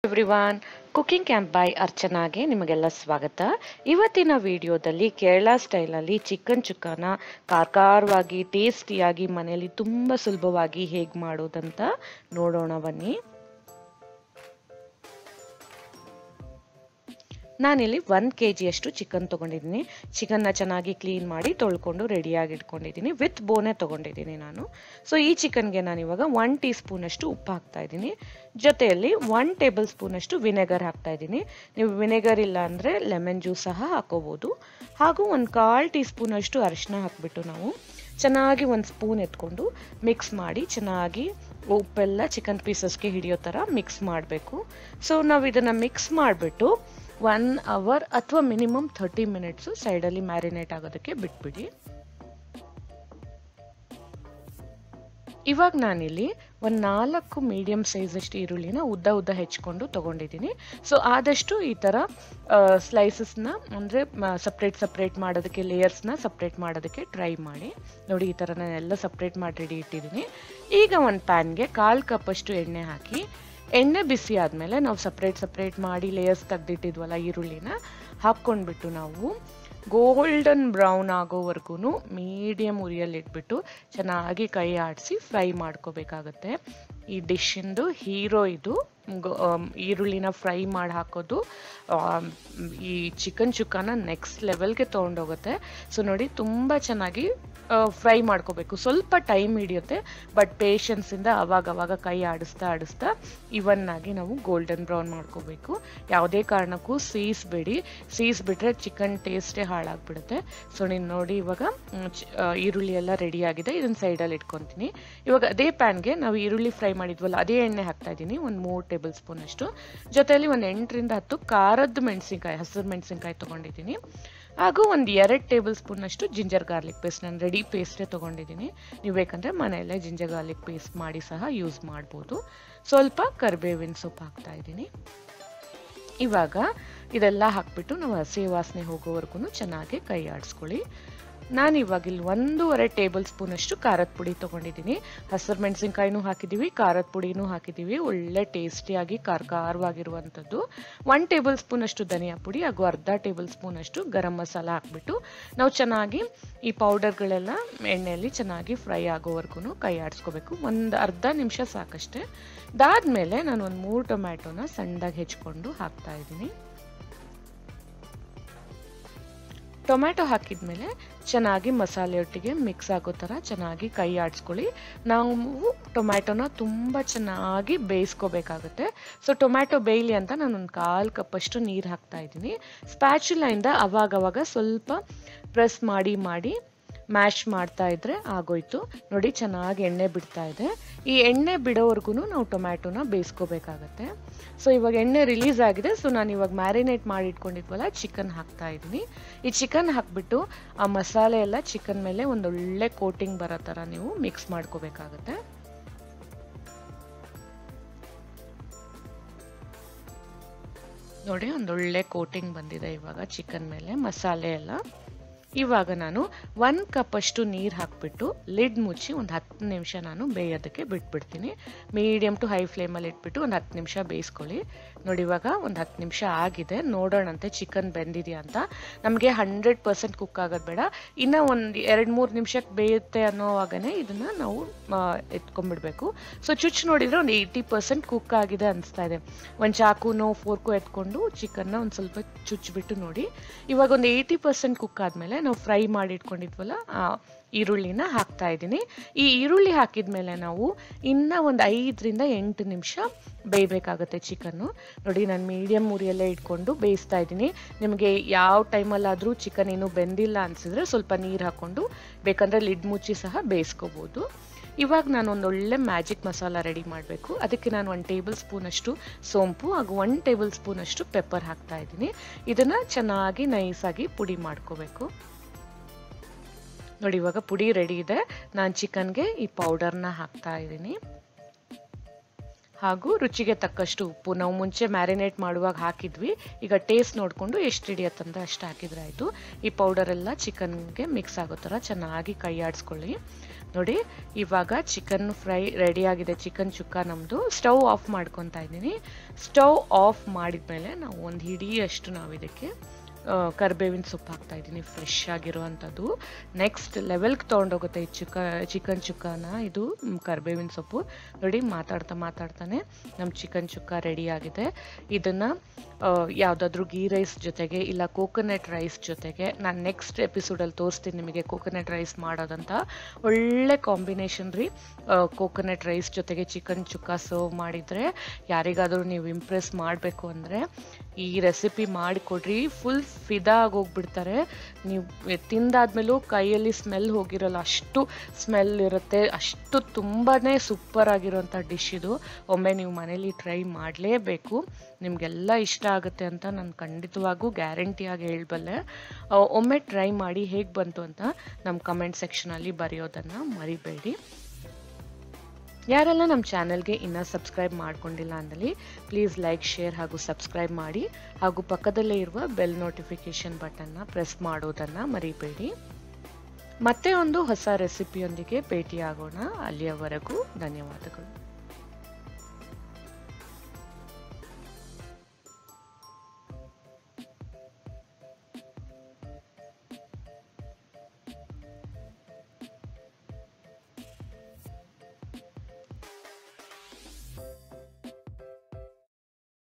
everyone cooking camp by ಅರ್ಚನಾಗೆ ನಿಮಗೆಲ್ಲ ಸ್ವಾಗತ ಇವತ್ತಿನ ವಿಡಿಯೋದಲ್ಲಿ ಕೇರಳ ಸ್ಟೈಲಲ್ಲಿ ಚಿಕನ್ ಚುಕ್ಕಾನ ಕಾರ್ಕಾರವಾಗಿ ಟೇಸ್ಟಿಯಾಗಿ ಮನೆಯಲ್ಲಿ ತುಂಬ ಸುಲಭವಾಗಿ ಹೇಗೆ ಮಾಡೋದಂತ ನೋಡೋಣ ಬನ್ನಿ ನಾನಿಲ್ಲಿ ಒಂದು ಕೆ ಜಿಯಷ್ಟು ಚಿಕನ್ ತೊಗೊಂಡಿದ್ದೀನಿ ಚಿಕನ್ನ ಚೆನ್ನಾಗಿ ಕ್ಲೀನ್ ಮಾಡಿ ತೊಳ್ಕೊಂಡು ರೆಡಿಯಾಗಿ ಇಟ್ಕೊಂಡಿದ್ದೀನಿ ವಿತ್ ಬೋನೇ ತೊಗೊಂಡಿದ್ದೀನಿ ನಾನು ಸೊ ಈ ಚಿಕನ್ಗೆ ನಾನು ಇವಾಗ ಒನ್ ಟೀ ಸ್ಪೂನಷ್ಟು ಉಪ್ಪು ಹಾಕ್ತಾ ಇದ್ದೀನಿ ಜೊತೆಯಲ್ಲಿ ಒನ್ ಟೇಬಲ್ ಸ್ಪೂನಷ್ಟು ವಿನೆಗರ್ ಹಾಕ್ತಾ ಇದ್ದೀನಿ ನೀವು ವಿನೆಗರ್ ಇಲ್ಲ ಅಂದರೆ ಲೆಮನ್ ಜ್ಯೂಸ್ ಸಹ ಹಾಕೋಬೋದು ಹಾಗೂ ಒಂದು ಕಾಲು ಟೀ ಸ್ಪೂನಷ್ಟು ಅರಿಶಿನ ಹಾಕ್ಬಿಟ್ಟು ನಾವು ಚೆನ್ನಾಗಿ ಒಂದು ಸ್ಪೂನ್ ಎತ್ಕೊಂಡು ಮಿಕ್ಸ್ ಮಾಡಿ ಚೆನ್ನಾಗಿ ಉಪ್ಪೆಲ್ಲ ಚಿಕನ್ ಪೀಸಸ್ಗೆ ಹಿಡಿಯೋ ಥರ ಮಿಕ್ಸ್ ಮಾಡಬೇಕು ಸೊ ನಾವು ಇದನ್ನು ಮಿಕ್ಸ್ ಮಾಡಿಬಿಟ್ಟು ಒನ್ ಅವರ್ ಅಥವಾ ಮಿನಿಮಮ್ ಥರ್ಟಿ ಮಿನಿಟ್ಸು ಸೈಡಲ್ಲಿ ಮ್ಯಾರಿನೇಟ್ ಆಗೋದಕ್ಕೆ ಬಿಟ್ಬಿಡಿ ಇವಾಗ ನಾನಿಲ್ಲಿ ಒಂದು ನಾಲ್ಕು ಮೀಡಿಯಮ್ ಸೈಜಷ್ಟು ಈರುಳ್ಳಿನ ಉದ್ದ ಉದ್ದ ಹೆಚ್ಕೊಂಡು ತೊಗೊಂಡಿದ್ದೀನಿ ಸೊ ಆದಷ್ಟು ಈ ಥರ ಸ್ಲೈಸಸ್ನ ಅಂದರೆ ಸಪ್ರೇಟ್ ಸಪ್ರೇಟ್ ಮಾಡೋದಕ್ಕೆ ಲೇಯರ್ಸ್ನ ಸಪ್ರೇಟ್ ಮಾಡೋದಕ್ಕೆ ಟ್ರೈ ಮಾಡಿ ನೋಡಿ ಈ ಥರ ನಾನೆಲ್ಲ ಸಪ್ರೇಟ್ ಮಾಡಿ ರೆಡಿ ಇಟ್ಟಿದ್ದೀನಿ ಈಗ ಒಂದು ಪ್ಯಾನ್ಗೆ ಕಾಲು ಕಪ್ಪಷ್ಟು ಎಣ್ಣೆ ಹಾಕಿ ಎಣ್ಣೆ ಬಿಸಿ ಆದಮೇಲೆ ನಾವು ಸಪ್ರೇಟ್ ಸಪ್ರೇಟ್ ಮಾಡಿ ಲೇಯರ್ಸ್ ತೆಗ್ದಿಟ್ಟಿದ್ವಲ್ಲ ಈರುಳ್ಳಿನ ಹಾಕ್ಕೊಂಡ್ಬಿಟ್ಟು ನಾವು ಗೋಲ್ಡನ್ ಬ್ರೌನ್ ಆಗೋವರೆಗೂ ಮೀಡಿಯಮ್ ಉರಿಯಲ್ಲಿ ಇಟ್ಬಿಟ್ಟು ಚೆನ್ನಾಗಿ ಕೈ ಆಡಿಸಿ ಫ್ರೈ ಮಾಡ್ಕೋಬೇಕಾಗತ್ತೆ ಈ ಡಿಶ್ಶಿಂದು ಹೀರೋ ಇದು ಈರುಳ್ಳಿನ ಫ್ರೈ ಮಾಡಿ ಹಾಕೋದು ಈ ಚಿಕನ್ ಚುಕ್ಕಾನ ನೆಕ್ಸ್ಟ್ ಲೆವೆಲ್ಗೆ ತೊಗೊಂಡೋಗುತ್ತೆ ಸೊ ನೋಡಿ ತುಂಬ ಚೆನ್ನಾಗಿ ಫ್ರೈ ಮಾಡ್ಕೋಬೇಕು ಸ್ವಲ್ಪ ಟೈಮ್ ಹಿಡಿಯುತ್ತೆ ಬಟ್ ಪೇಷನ್ಸಿಂದ ಅವಾಗ ಅವಾಗ ಕೈ ಆಡಿಸ್ತಾ ಆಡಿಸ್ತಾ ಇವನ್ ಆಗಿ ನಾವು ಗೋಲ್ಡನ್ ಬ್ರೌನ್ ಮಾಡ್ಕೋಬೇಕು ಯಾವುದೇ ಕಾರಣಕ್ಕೂ ಸೀಸ್ಬೇಡಿ ಸೀಸ್ಬಿಟ್ರೆ ಚಿಕನ್ ಟೇಸ್ಟೇ ಹಾಳಾಗ್ಬಿಡುತ್ತೆ ಸೊ ನೀನು ನೋಡಿ ಇವಾಗ ಈರುಳ್ಳಿ ಎಲ್ಲ ರೆಡಿ ಆಗಿದೆ ಇದನ್ನ ಸೈಡಲ್ಲಿ ಇಟ್ಕೊತೀನಿ ಇವಾಗ ಅದೇ ಪ್ಯಾನ್ಗೆ ನಾವು ಈರುಳ್ಳಿ ಫ್ರೈ ಮಾಡಿದ್ವಲ್ಲ ಅದೇ ಎಣ್ಣೆ ಹಾಕ್ತಾ ಇದ್ದೀನಿ ಒಂದು ಮೂರು ಟೇಬಲ್ ಸ್ಪೂನ್ ಅಷ್ಟು ಜೊತೆಯಲ್ಲಿ ಒಂದು ಎಂಟರಿಂದ ಹತ್ತು ಖಾರದ ಮೆಣಸಿನ್ಕಾಯಿ ಹಸಿರು ಮೆಣಸಿನ್ಕಾಯಿ ತೊಗೊಂಡಿದ್ದೀನಿ ಹಾಗೂ ಒಂದು ಎರಡು ಟೇಬಲ್ ಸ್ಪೂನಷ್ಟು ಜಿಂಜರ್ ಗಾರ್ಲಿಕ್ ಪೇಸ್ಟ್ ನಾನು ರೆಡಿ ಪೇಸ್ಟೇ ತೊಗೊಂಡಿದ್ದೀನಿ ನೀವು ಬೇಕಂದರೆ ಮನೆಯಲ್ಲೇ ಜಿಂಜರ್ ಗಾರ್ಲಿಕ್ ಪೇಸ್ಟ್ ಮಾಡಿ ಸಹ ಯೂಸ್ ಮಾಡ್ಬೋದು ಸ್ವಲ್ಪ ಕರಿಬೇವಿನ ಸೊಪ್ಪು ಹಾಕ್ತಾ ಇದ್ದೀನಿ ಇವಾಗ ಇದೆಲ್ಲ ಹಾಕ್ಬಿಟ್ಟು ನಾವು ಹಸಿ ವಾಸನೆ ಹೋಗೋವರೆಗೂ ಚೆನ್ನಾಗಿ ಕೈ ಆಡಿಸ್ಕೊಳ್ಳಿ ನಾನು ಇವಾಗ ಇಲ್ಲಿ ಒಂದೂವರೆ ಟೇಬಲ್ ಸ್ಪೂನಷ್ಟು ಖಾರದ ಪುಡಿ ತೊಗೊಂಡಿದ್ದೀನಿ ಹಸಿರು ಮೆಣಸಿನ್ಕಾಯಿನೂ ಹಾಕಿದ್ದೀವಿ ಖಾರದ ಪುಡಿನೂ ಹಾಕಿದ್ದೀವಿ ಒಳ್ಳೆ ಟೇಸ್ಟಿಯಾಗಿ ಖಾರ ಖಾರವಾಗಿರುವಂಥದ್ದು ಒನ್ ಟೇಬಲ್ ಸ್ಪೂನಷ್ಟು ಧನಿಯಾ ಪುಡಿ ಹಾಗೂ ಅರ್ಧ ಟೇಬಲ್ ಸ್ಪೂನಷ್ಟು ಗರಂ ಮಸಾಲ ಹಾಕ್ಬಿಟ್ಟು ನಾವು ಚೆನ್ನಾಗಿ ಈ ಪೌಡರ್ಗಳೆಲ್ಲ ಎಣ್ಣೆಯಲ್ಲಿ ಚೆನ್ನಾಗಿ ಫ್ರೈ ಆಗೋವರೆಗೂ ಕೈ ಆಡಿಸ್ಕೋಬೇಕು ಒಂದು ಅರ್ಧ ನಿಮಿಷ ಸಾಕಷ್ಟೇ ಅದಾದಮೇಲೆ ನಾನು ಒಂದು ಮೂರು ಟೊಮ್ಯಾಟೊನ ಸಣ್ಣದಾಗಿ ಹೆಚ್ಕೊಂಡು ಹಾಕ್ತಾ ಇದ್ದೀನಿ ಟೊಮ್ಯಾಟೊ ಹಾಕಿದ್ಮೇಲೆ ಚೆನ್ನಾಗಿ ಮಸಾಲೆಯೊಟ್ಟಿಗೆ ಮಿಕ್ಸ್ ಆಗೋ ಥರ ಚೆನ್ನಾಗಿ ಕೈ ಆಡಿಸ್ಕೊಳ್ಳಿ ನಾವು ಟೊಮ್ಯಾಟೊನ ತುಂಬ ಚೆನ್ನಾಗಿ ಬೇಯಿಸ್ಕೋಬೇಕಾಗುತ್ತೆ ಸೊ ಟೊಮ್ಯಾಟೊ ಬೇಯಲಿ ಅಂತ ನಾನು ಒಂದು ಕಾಲು ಕಪ್ಪಷ್ಟು ನೀರು ಹಾಕ್ತಾ ಇದ್ದೀನಿ ಸ್ಪ್ಯಾಚುಲಿಂದ ಅವಾಗವಾಗ ಸ್ವಲ್ಪ ಪ್ರೆಸ್ ಮಾಡಿ ಮಾಡಿ ಮ್ಯಾಶ್ ಮಾಡ್ತಾ ಇದ್ರೆ ಆಗೋಯ್ತು ನೋಡಿ ಚೆನ್ನಾಗಿ ಎಣ್ಣೆ ಬಿಡ್ತಾ ಇದೆ ಈ ಎಣ್ಣೆ ಬಿಡೋವರೆಗೂ ನಾವು ಟೊಮ್ಯಾಟೊನ ಬೇಯಿಸ್ಕೋಬೇಕಾಗತ್ತೆ ಸೊ ಇವಾಗ ಎಣ್ಣೆ ರಿಲೀಸ್ ಆಗಿದೆ ಸೊ ನಾನು ಇವಾಗ ಮ್ಯಾರಿನೇಟ್ ಮಾಡಿ ಇಟ್ಕೊಂಡಿದ್ವಲ್ಲ ಚಿಕನ್ ಹಾಕ್ತಾ ಇದ್ದೀನಿ ಈ ಚಿಕನ್ ಹಾಕ್ಬಿಟ್ಟು ಆ ಮಸಾಲೆ ಎಲ್ಲ ಚಿಕನ್ ಮೇಲೆ ಒಂದೊಳ್ಳೆ ಕೋಟಿಂಗ್ ಬರೋ ಥರ ನೀವು ಮಿಕ್ಸ್ ಮಾಡ್ಕೋಬೇಕಾಗತ್ತೆ ನೋಡಿ ಒಂದೊಳ್ಳೆ ಕೋಟಿಂಗ್ ಬಂದಿದೆ ಇವಾಗ ಚಿಕನ್ ಮೇಲೆ ಮಸಾಲೆ ಎಲ್ಲ ಇವಾಗ ನಾನು ಒಂದು ಕಪ್ಪಷ್ಟು ನೀರು ಹಾಕ್ಬಿಟ್ಟು ಲಿಡ್ ಮುಚ್ಚಿ ಒಂದು ಹತ್ತು ನಿಮಿಷ ನಾನು ಬೇಯೋದಕ್ಕೆ ಬಿಟ್ಬಿಡ್ತೀನಿ ಮೀಡಿಯಮ್ ಟು ಹೈ ಫ್ಲೇಮಲ್ಲಿ ಇಟ್ಬಿಟ್ಟು ಒಂದು ಹತ್ತು ನಿಮಿಷ ಬೇಯಿಸ್ಕೊಳ್ಳಿ ನೋಡಿ ಇವಾಗ ಒಂದು ಹತ್ತು ನಿಮಿಷ ಆಗಿದೆ ನೋಡೋಣಂತೆ ಚಿಕನ್ ಬೆಂದಿದೆಯಾ ಅಂತ ನಮಗೆ ಹಂಡ್ರೆಡ್ ಪರ್ಸೆಂಟ್ ಕುಕ್ ಆಗೋದು ಬೇಡ ಇನ್ನೂ ಒಂದು ಎರಡು ಮೂರು ನಿಮಿಷಕ್ಕೆ ಬೇಯುತ್ತೆ ಅನ್ನೋವಾಗನೇ ಇದನ್ನು ನಾವು ಎತ್ಕೊಂಡ್ಬಿಡ್ಬೇಕು ಸೊ ಚುಚ್ಚು ನೋಡಿದರೆ ಒಂದು ಏಯ್ಟಿ ಪರ್ಸೆಂಟ್ ಕುಕ್ ಆಗಿದೆ ಅನಿಸ್ತಾ ಇದೆ ಒಂದು ಚಾಕುನೋ ಫೋರ್ಕು ಎತ್ಕೊಂಡು ಚಿಕನ್ನ ಒಂದು ಸ್ವಲ್ಪ ಚುಚ್ಚಿಬಿಟ್ಟು ನೋಡಿ ಇವಾಗ ಒಂದು ಏಯ್ಟಿ ಪರ್ಸೆಂಟ್ ಕುಕ್ ಆದಮೇಲೆ ನಾವು ಫ್ರೈ ಮಾಡಿ ಇಟ್ಕೊಂಡಿದ್ವಲ್ಲ ಈರುಳ್ಳಿನ ಹಾಕ್ತಾ ಇದ್ದೀನಿ ಈ ಈರುಳ್ಳಿ ಹಾಕಿದ್ಮೇಲೆ ನಾವು ಇನ್ನೂ ಒಂದು ಐದರಿಂದ ಎಂಟು ನಿಮಿಷ ಬೇಯಬೇಕಾಗುತ್ತೆ ಚಿಕನ್ನು ನೋಡಿ ನಾನು ಮೀಡಿಯಮ್ ಉರಿಯಲ್ಲೇ ಇಟ್ಕೊಂಡು ಬೇಯಿಸ್ತಾ ಇದ್ದೀನಿ ನಿಮಗೆ ಯಾವ ಟೈಮಲ್ಲಾದರೂ ಚಿಕನ್ ಏನು ಬೆಂದಿಲ್ಲ ಅನಿಸಿದ್ರೆ ಸ್ವಲ್ಪ ನೀರು ಹಾಕ್ಕೊಂಡು ಬೇಕಂದರೆ ಲಿಡ್ ಮುಚ್ಚಿ ಸಹ ಬೇಯಿಸ್ಕೋಬೋದು ಇವಾಗ ನಾನು ಒಂದು ಒಳ್ಳೆ ಮ್ಯಾಜಿಕ್ ಮಸಾಲ ರೆಡಿ ಮಾಡಬೇಕು ಅದಕ್ಕೆ ನಾನು ಒಂದು ಟೇಬಲ್ ಸ್ಪೂನಷ್ಟು ಸೋಂಪು ಹಾಗೂ ಒಂದು ಟೇಬಲ್ ಸ್ಪೂನಷ್ಟು ಪೆಪ್ಪರ್ ಹಾಕ್ತಾ ಇದ್ದೀನಿ ಇದನ್ನು ಚೆನ್ನಾಗಿ ನೈಸಾಗಿ ಪುಡಿ ಮಾಡ್ಕೋಬೇಕು ನೋಡಿ ಇವಾಗ ಪುಡಿ ರೆಡಿ ಇದೆ ನಾನು ಚಿಕನ್ಗೆ ಈ ಪೌಡರ್ನ ಹಾಕ್ತಾ ಇದ್ದೀನಿ ಹಾಗೂ ರುಚಿಗೆ ತಕ್ಕಷ್ಟು ಉಪ್ಪು ನಾವು ಮುಂಚೆ ಮ್ಯಾರಿನೇಟ್ ಮಾಡುವಾಗ ಹಾಕಿದ್ವಿ ಈಗ ಟೇಸ್ಟ್ ನೋಡಿಕೊಂಡು ಎಷ್ಟು ಹಿಡಿಯತ್ತಂದ್ರೆ ಅಷ್ಟು ಹಾಕಿದ್ರೆ ಆಯಿತು ಈ ಪೌಡರ್ ಎಲ್ಲ ಚಿಕನ್ಗೆ ಮಿಕ್ಸ್ ಆಗೋ ಥರ ಚೆನ್ನಾಗಿ ಕೈ ಆಡಿಸ್ಕೊಳ್ಳಿ ನೋಡಿ ಇವಾಗ ಚಿಕನ್ ಫ್ರೈ ರೆಡಿ ಆಗಿದೆ ಚಿಕನ್ ಚುಕ್ಕ ನಮ್ಮದು ಸ್ಟವ್ ಆಫ್ ಮಾಡ್ಕೊತಾ ಇದ್ದೀನಿ ಸ್ಟವ್ ಆಫ್ ಮಾಡಿದ್ಮೇಲೆ ನಾವು ಒಂದು ಹಿಡಿಯಷ್ಟು ನಾವು ಇದಕ್ಕೆ ಕರಿಬೇವಿನ ಸೊಪ್ಪು ಹಾಕ್ತಾ ಇದ್ದೀನಿ ಫ್ರೆಶ್ ಆಗಿರುವಂಥದ್ದು ನೆಕ್ಸ್ಟ್ ಲೆವೆಲ್ಗೆ ತೊಗೊಂಡೋಗುತ್ತೆ ಈ ಚಿಕ ಚಿಕನ್ ಚುಕ್ಕನ ಇದು ಕರಿಬೇವಿನ ಸೊಪ್ಪು ನೋಡಿ ಮಾತಾಡ್ತಾ ಮಾತಾಡ್ತಾನೆ ನಮ್ಮ ಚಿಕನ್ ಚುಕ್ಕ ರೆಡಿ ಆಗಿದೆ ಇದನ್ನು ಯಾವುದಾದ್ರೂ ಗೀ ರೈಸ್ ಜೊತೆಗೆ ಇಲ್ಲ ಕೋಕೋನಟ್ ರೈಸ್ ಜೊತೆಗೆ ನಾನು ನೆಕ್ಸ್ಟ್ ಎಪಿಸೋಡಲ್ಲಿ ತೋರಿಸ್ತೀನಿ ನಿಮಗೆ ಕೋಕೋನಟ್ ರೈಸ್ ಮಾಡೋದಂತ ಒಳ್ಳೆ ಕಾಂಬಿನೇಷನ್ ರೀ ಕೋಕೋನಟ್ ರೈಸ್ ಜೊತೆಗೆ ಚಿಕನ್ ಚುಕ್ಕ ಸರ್ವ್ ಮಾಡಿದರೆ ಯಾರಿಗಾದರೂ ನೀವು ಇಂಪ್ರೆಸ್ ಮಾಡಬೇಕು ಅಂದರೆ ಈ ರೆಸಿಪಿ ಮಾಡಿಕೊಡ್ರಿ ಫುಲ್ ಫಿದಾ ಆಗೋಗ್ಬಿಡ್ತಾರೆ ನೀವು ತಿಂದಾದ್ಮೇಲೂ ಕೈಯಲ್ಲಿ ಸ್ಮೆಲ್ ಹೋಗಿರಲ್ಲ ಅಷ್ಟು ಸ್ಮೆಲ್ ಇರುತ್ತೆ ಅಷ್ಟು ತುಂಬಾ ಸೂಪರ್ ಆಗಿರೋಂಥ ಡಿಶ್ ಇದು ಒಮ್ಮೆ ನೀವು ಮನೇಲಿ ಟ್ರೈ ಮಾಡಲೇಬೇಕು ನಿಮಗೆಲ್ಲ ಇಷ್ಟ ಆಗುತ್ತೆ ಅಂತ ನಾನು ಖಂಡಿತವಾಗೂ ಗ್ಯಾರಂಟಿಯಾಗಿ ಹೇಳಬಲ್ಲೆ ಒಮ್ಮೆ ಟ್ರೈ ಮಾಡಿ ಹೇಗೆ ಬಂತು ಅಂತ ನಮ್ಮ ಕಮೆಂಟ್ ಸೆಕ್ಷನಲ್ಲಿ ಬರೆಯೋದನ್ನು ಮರಿಬೇಡಿ ಯಾರೆಲ್ಲ ನಮ್ಮ ಚಾನಲ್ಗೆ ಇನ್ನೂ ಸಬ್ಸ್ಕ್ರೈಬ್ ಮಾಡ್ಕೊಂಡಿಲ್ಲ ಅಂದಲ್ಲಿ ಪ್ಲೀಸ್ ಲೈಕ್ ಶೇರ್ ಹಾಗೂ ಸಬ್ಸ್ಕ್ರೈಬ್ ಮಾಡಿ ಹಾಗೂ ಪಕ್ಕದಲ್ಲೇ ಇರುವ ಬೆಲ್ ನೋಟಿಫಿಕೇಷನ್ ಬಟನ್ನ ಪ್ರೆಸ್ ಮಾಡೋದನ್ನು ಮರಿಬೇಡಿ ಮತ್ತೆ ಒಂದು ಹೊಸ ರೆಸಿಪಿಯೊಂದಿಗೆ ಭೇಟಿಯಾಗೋಣ ಅಲ್ಲಿಯವರೆಗೂ ಧನ್ಯವಾದಗಳು